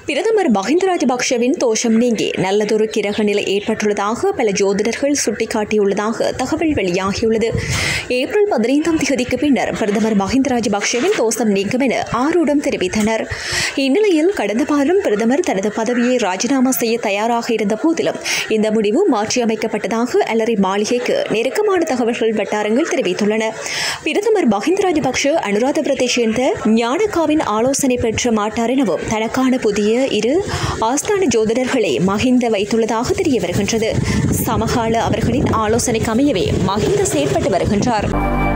பிரதமர் மஹிந்த ராஜபக்ஷவின் தோஷம் நீங்கி நல்லதொரு கிரக நிலை ஏற்பட்டுள்ளதாக பல ஜோதிடர்கள் சுட்டிக்காட்டியுள்ளதாக தகவல் வெளியாகியுள்ளது ஏப்ரல் பதினைந்தாம் தேதிக்கு பின்னர் பிரதமர் மஹிந்த ராஜபக்ஷவின் தோஷம் நீங்கும் என ஆரூடம் தெரிவித்தனர் இந்நிலையில் கடந்த வாரம் பிரதமர் தனது பதவியை ராஜினாமா செய்ய தயாராக இருந்த போதிலும் இந்த முடிவு மாற்றியமைக்கப்பட்டதாக அலரி மாளிகைக்கு நெருக்கமான தகவல்கள் வட்டாரங்கள் தெரிவித்துள்ளன பிரதமர் மஹிந்த ராஜபக்ஷ அனுராதபுரத்தைச் சேர்ந்த ஞானகாவின் ஆலோசனை பெற்ற மாட்டார் எனவும் தனக்கான புதிய இரு ஆஸ்தான ஜோதிடர்களை மஹிந்த வைத்துள்ளதாக தெரிய வருகின்றது சமகால அவர்களின் ஆலோசனைக்கு அமையவே மஹிந்த செயற்பட்டு வருகின்றார்